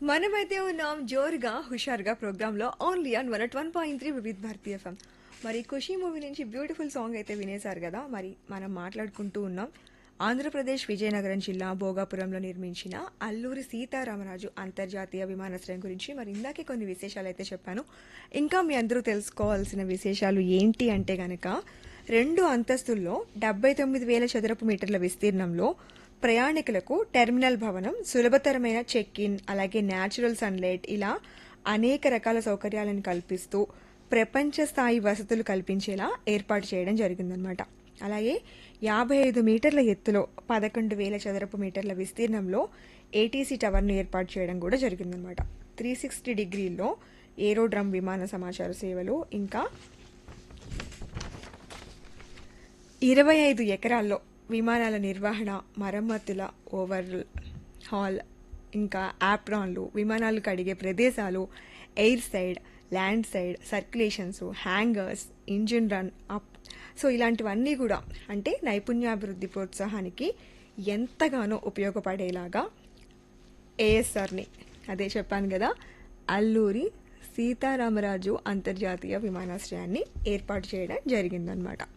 మనమైతే ఉన్నాం జోరుగా హుషారుగా ప్రోగ్రాంలో only on one one point three Vividh Bharati FM మరి ఖుషి మూవీ నుంచి బ్యూటిఫుల్ సాంగ్ అయితే వినేశారు కదా మరి మనం మాట్లాడుకుంటూ ఉన్నాం ఆంధ్రప్రదేశ్ విజయనగరం జిల్లా భోగాపురంలో నిర్మించిన అల్లూరి సీతారామరాజు అంతర్జాతీయ విమానాశ్రయం గురించి మరి ఇందాకే కొన్ని విశేషాలు అయితే చెప్పాను ఇంకా మీ అందరూ తెలుసుకోవాల్సిన విశేషాలు ఏంటి అంటే గనక రెండు అంతస్తుల్లో డెబ్బై తొమ్మిది వేల చదరపు మీటర్ల విస్తీర్ణంలో ప్రయాణికులకు టెర్మినల్ భవనం సులభతరమైన చెక్ ఇన్ అలాగే న్యాచురల్ సన్లైట్ ఇలా అనేక రకాల సౌకర్యాలను కల్పిస్తూ ప్రపంచ స్థాయి వసతులు కల్పించేలా ఏర్పాటు చేయడం జరిగిందనమాట అలాగే యాభై ఐదు మీటర్ల ఎత్తులో పదకొండు వేల చదరపు మీటర్ల విస్తీర్ణంలో ఏటీసీ టవర్ను ఏర్పాటు చేయడం కూడా జరిగిందనమాట త్రీ సిక్స్టీ డిగ్రీల్లో ఏరోడ్రమ్ విమాన సమాచార సేవలు ఇంకా ఇరవై ఐదు ఎకరాల్లో విమానాల నిర్వహణ మరమ్మతుల ఓవర్ హాల్ ఇంకా యాప్రాన్లు విమానాలు కడిగే ప్రదేశాలు air side land side circulations hangars engine run up so ఇలాంటివన్నీ కూడా అంటే నైపుణ్యాభివృద్ధి ప్రోత్సాహానికి ఎంతగానో ఉపయోగపడేలాగా ఏఎస్ఆర్ని అదే చెప్పాను కదా అల్లూరి సీతారామరాజు అంతర్జాతీయ విమానాశ్రయాన్ని ఏర్పాటు చేయడం జరిగిందనమాట